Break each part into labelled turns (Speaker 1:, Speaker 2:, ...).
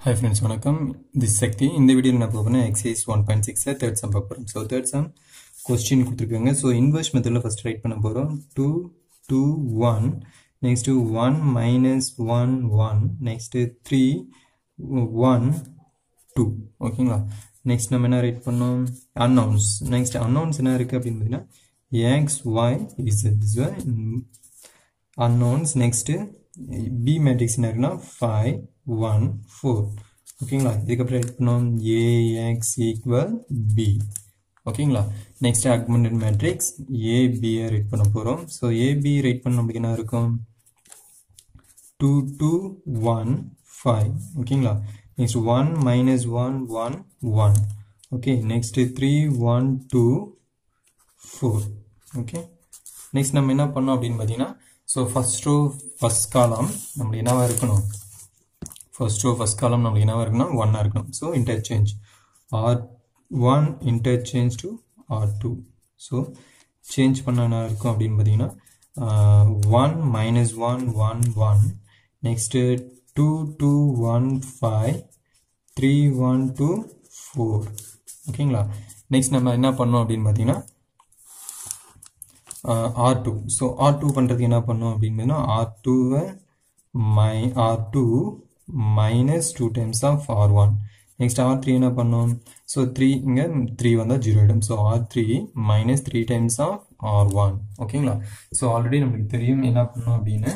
Speaker 1: hi friends வணக்கம் this Shakti இந்த வீடியோவில் நான் பார்ப்பேன் எக்ஸைஸ் ஒன் பாயிண்ட் சிக்ஸில் தேர்ட் சம் பார்க்க போகிறோம் ஸோ தேர்ட் சம் கொஸ்டின் கொடுத்துருக்காங்க ஸோ இன்வர்ஸ் மெத்தடில் ஃபஸ்ட் ரைட் பண்ண போகிறோம் two two one next one minus one one next three one two ஓகேங்களா நெக்ஸ்ட் நம்ம என்ன ரைட் பண்ணோம் அன்னவுன்ஸ் நெக்ஸ்ட் அன்னவுன்ஸ் என்ன இருக்குது அப்படின்னு பார்த்தீங்கன்னா x y is this unknowns next b matrix என்ன இருக்குன்னா 5 1 4 ஓகேங்களா இதுக்கப்புறம் ரைட் பண்ணோம் ax equal b ஓகேங்களா next augmented matrix ab write பண்ண போகிறோம் ஸோ ab ரைட் பண்ண நமக்கு என்ன இருக்கும் டூ டூ ஒன் ஃபைவ் ஓகேங்களா next one minus one one one okay next three one two four okay next நம்ம என்ன பண்ணோம் அப்படின்னு பார்த்தீங்கன்னா ஸோ ஃபஸ்ட் ரோ ஃபஸ்ட் காலம் நம்மளுக்கு என்னவா இருக்கணும் ஃபர்ஸ்ட் ரோ ஃபஸ்ட் காலம் நம்மளுக்கு என்னவா இருக்கணும் ஒன்னாக இருக்கணும் so interchange R one interchange to R two so change பண்ண என்ன இருக்கும் அப்படின்னு பார்த்தீங்கன்னா one minus one one one next two two one five three one two four ஓகேங்களா நெக்ஸ்ட் நம்ம என்ன பண்ணோம் அப்படின்னு பார்த்தீங்கன்னா R two so R two பண்ணுறதுக்கு என்ன பண்ணோம் அப்படின்னு ஆர் டூவை மை R two minus two times of R one next R three என்ன பண்ணோம் ஸோ த்ரீ இங்கே த்ரீ வந்தால் ஜீரோ ஆகிடும் so R three minus three times of R one ஓகேங்களா ஸோ ஆல்ரெடி நம்மளுக்கு தெரியும் என்ன பண்ணோம் அப்படின்னு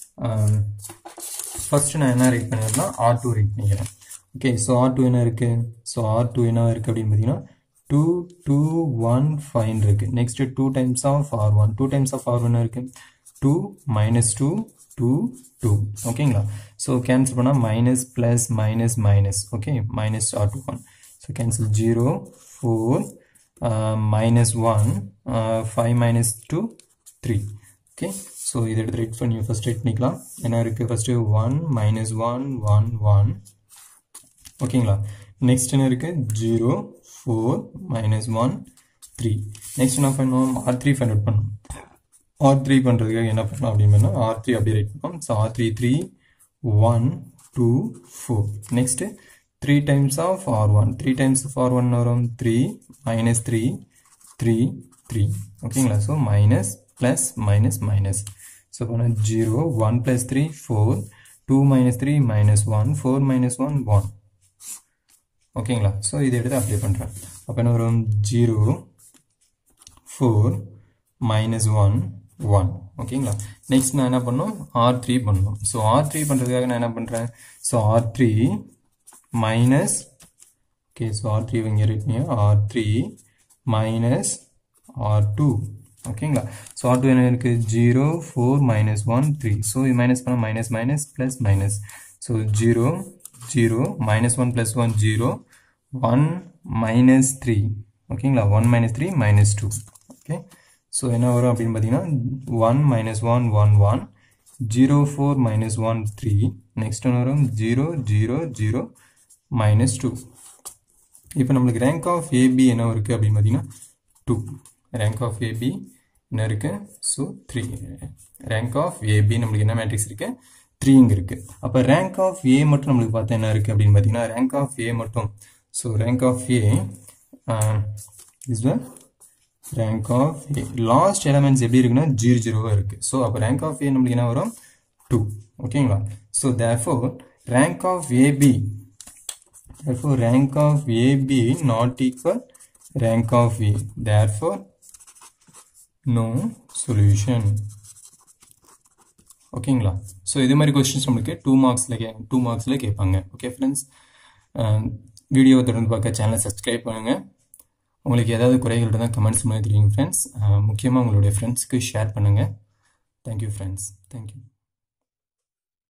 Speaker 1: ஃபர்ஸ்ட் நான் என்ன ரைட் பண்ணிடுறேன்னா ஆர் டூ ரைட் பண்ணிக்கிறேன் ஓகே ஸோ ஆர் டூ என்ன இருக்குது ஸோ ஆர் டூ என்ன இருக்குது அப்படின்னு பார்த்தீங்கன்னா டூ டூ ஒன் ஃபைன் இருக்கு next two times of R one two times of R one இருக்கு two minus two two two ஓகேங்களா ஸோ கேன்சல் பண்ணால் minus plus minus minus okay minus R two one so cancel zero four minus one five minus two three okay so இதை எடுத்து write பண்ணி first write பண்ணிக்கலாம் என்ன இருக்குது first one minus one one one ஓகேங்களா next என்ன இருக்குது zero four minus one three next என்ன பண்ணுவோம் ஆர் த்ரீ ஃபைண்ட் அவுட் பண்ணோம் ஆர் த்ரீ பண்ணுறதுக்காக என்ன பண்ணோம் அப்படின்னு ஆர் த்ரீ அப்படியே ரைட் பண்ணோம் so R three three one two four next three times of R one three times of R one வரும் three minus three three three ஓகேங்களா so minus plus minus minus so பண்ண zero one plus three four two minus three minus one four minus one one ஓகேங்களா so இதை எடுத்து apply பண்ணுறேன் அப்போ என்ன வரும் zero four minus one one ஓகேங்களா நெக்ஸ்ட் நான் என்ன பண்ணணும் ஆர் த்ரீ பண்ணணும் ஸோ ஆர் த்ரீ பண்ணுறதுக்காக நான் என்ன பண்ணுறேன் so R three minus okay so R three இங்கே write R three minus R two ஓகேங்களா ஸோ ஆர் டூ என்ன இருக்குது zero four minus one three so இது மைனஸ் பண்ணால் minus minus plus minus so zero zero minus one plus one zero one minus three ஓகேங்களா one minus three minus two okay so என்ன வரும் அப்படின்னு பார்த்தீங்கன்னா one minus one one one zero four minus one three next ஒன்று வரும் zero zero zero minus two இப்போ நம்மளுக்கு rank of AB என்ன இருக்குது அப்படின்னு பார்த்தீங்கன்னா டூ ரேங்க் ஆஃப் ஏபி என்ன இருக்குது so three rank of AB நம்மளுக்கு என்ன மேட்ரிக்ஸ் இருக்குது த்ரீ இங்கே இருக்குது அப்போ ரேங்க் ஆஃப் ஏ மட்டும் நம்மளுக்கு பார்த்தா என்ன இருக்குது அப்படின்னு பார்த்தீங்கன்னா ரேங்க் ஆஃப் ஏ மட்டும் so rank of A is the rank of A last elements எப்படி இருக்குன்னா ஜீரோ ஜீரோவாக இருக்குது ஸோ அப்போ ரேங்க் ஆஃப் ஏ நம்மளுக்கு என்ன வரும் டூ ஓகேங்களா so therefore rank of AB therefore rank of AB not equal rank of A therefore no solution ஓகேங்களா ஸோ இது மாதிரி கொஸ்டின்ஸ் நம்மளுக்கு டூ மார்க்ஸில் கே டூ மார்க்ஸில் கேட்பாங்க ஓகே ஃப்ரெண்ட்ஸ் வீடியோவை தொடர்ந்து பார்க்க சேனலை சப்ஸ்கிரைப் பண்ணுங்கள் உங்களுக்கு ஏதாவது குறைகள் இருந்தால் கமெண்ட்ஸ் மாதிரி தெரியுங்க ஃப்ரெண்ட்ஸ் முக்கியமாக உங்களுடைய ஃப்ரெண்ட்ஸ்க்கு ஷேர் பண்ணுங்கள் தேங்க்யூ ஃப்ரெண்ட்ஸ் தேங்க்யூ